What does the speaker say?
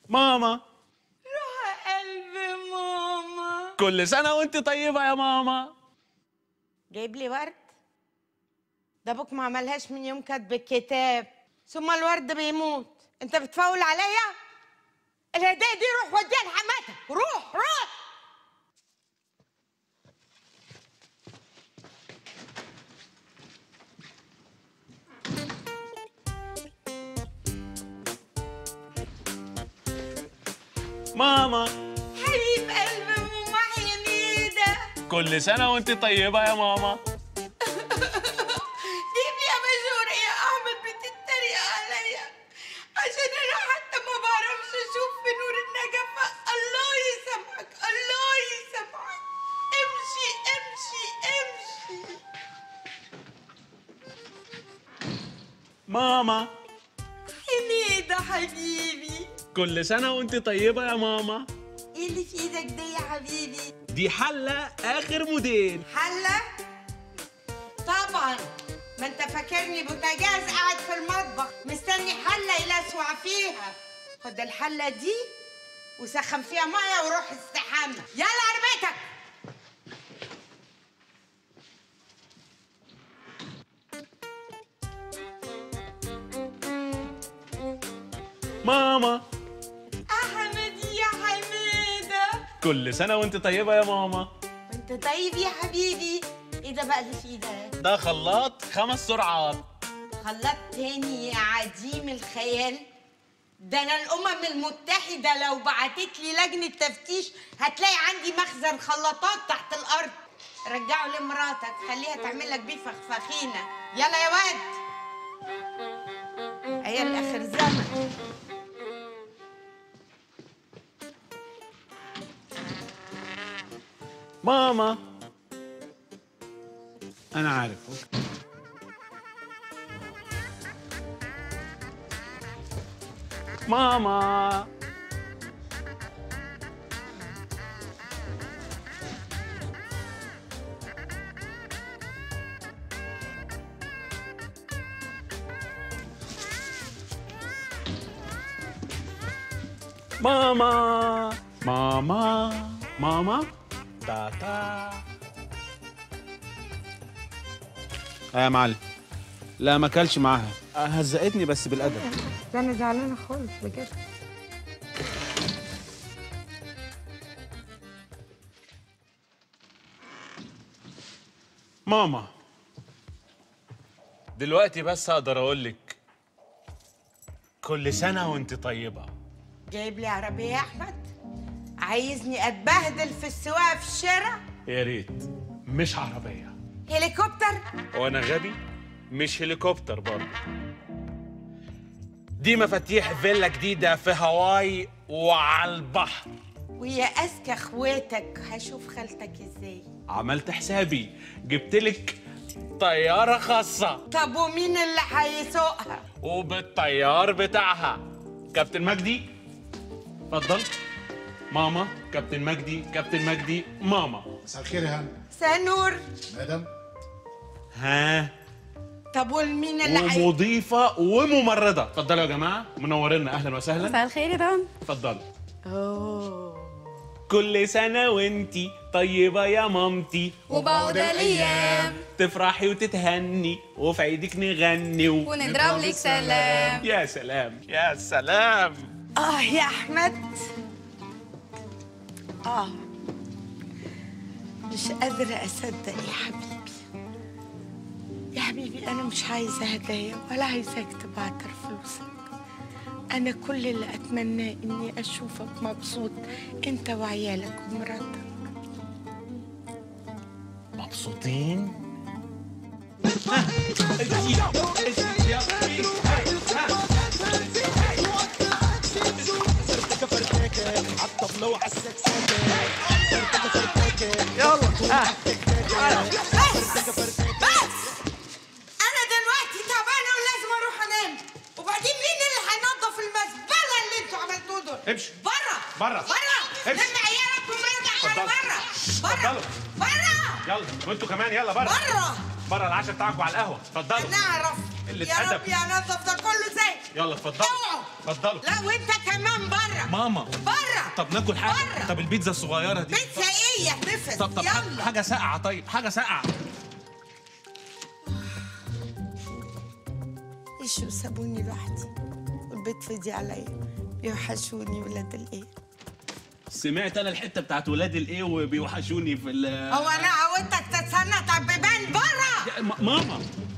ماما روح قلبي ماما كل سنة وانت طيبة يا ماما جايب لي ورد ده ابوك ما عملهاش من يوم كاتب الكتاب ثم الورد بيموت انت بتفول عليا الهديه دي روح وديها لحماتك روح روح ماما حبيب قلبي ماما حميده كل سنة وانت طيبة يا ماما جيب لي يا مجنون يا احمد بتتريق عليا عشان انا حتى ما بعرفش اشوف في نور النجفه الله يسامحك الله يسامحك امشي امشي امشي ماما حميده حبيبي كل سنة وانت طيبة يا ماما ايه اللي في ايدك ده يا حبيبي دي حلة آخر موديل حله طبعا ما انت فاكرني بوتاجاز قاعد في المطبخ مستني حله يلسوع فيها خد الحله دي وسخن فيها ميه وروح استحمى يلا عربيتك ماما احمد يا حميده كل سنة وانت طيبة يا ماما انت طيب يا حبيبي ايه ده بقى اللي في ايدك ده خلاط خمس سرعات خلاط تاني يا عديم الخيال ده انا الامم المتحده لو بعتت لي لجنه تفتيش هتلاقي عندي مخزن خلاطات تحت الارض رجعه لمراتك خليها تعمل لك بيه فخفخينه يلا يا واد هي الاخر زمن ماما أنا عارف ماما ماما ماما ماما تاتا اه يا معلم لا ما كلش معاها آه، هزقتني بس بالادب ده انا زعلانه خالص بجد ماما دلوقتي بس اقدر اقول لك كل سنه وانت طيبه جايب لي عربيه يا احمد عايزني اتبهدل في السواقه في الشارع يا ريت مش عربيه هليكوبتر وانا غبي مش هليكوبتر برضه دي مفاتيح فيلا جديده في هواي وعلى البحر ويا اذكى اخواتك هشوف خالتك ازاي عملت حسابي جبت لك طياره خاصه طب ومين اللي هيسوقها وبالطيار بتاعها كابتن مجدي اتفضل ماما كابتن مجدي كابتن مجدي ماما مساء الخير يا هاني سنور مدام ها طب ومين اللي هي ومضيفه وممرضه اتفضلوا يا جماعه منورينا اهلا وسهلا مساء الخير يا دون اتفضلوا اوه كل سنه وانتي طيبه يا مامتي وبعد الايام تفرحي وتتهني وفي عيدك نغني و... ونضرب لك سلام يا سلام يا سلام اه يا احمد اه مش قادرة أصدق يا حبيبي يا حبيبي أنا مش عايزة هدايا ولا عايزاك تبعتر فلوسك أنا كل اللي أتمناه إني أشوفك مبسوط أنت وعيالك ومراتك مبسوطين بس أنا دلوقتي تعبانة ولازم أروح أنام وبعدين مين اللي هينظف المزبلة اللي أنتوا عملتوه دول؟ امشي. بره بره. بره امشي. لم عيالك ومرجع على اتفضلوا. بره بره اتفضلوا. بره يلا وانتوا كمان يلا بره بره بره العشاء بتاعكم على القهوه اتفضلوا نعرف قلة يا أدب. رب يا نظف ده كله زي يلا اتفضلوا اوعوا. اتفضلوا لا وانت كمان بره ماما بره طب ناكل حاجه بره. طب البيتزا الصغيره دي بيتزا ايه يا نفس طب طب حاجة- يلا حاجه ساقعه طيب حاجه ساقعه ايش سابوني لوحدي والبيت فضي عليا بيوحشوني ولاد الايه سمعت انا الحته بتاعت ولاد الايه وبيوحشوني في ال هو انا عودتك تتسنى طب بيبان بره م- ماما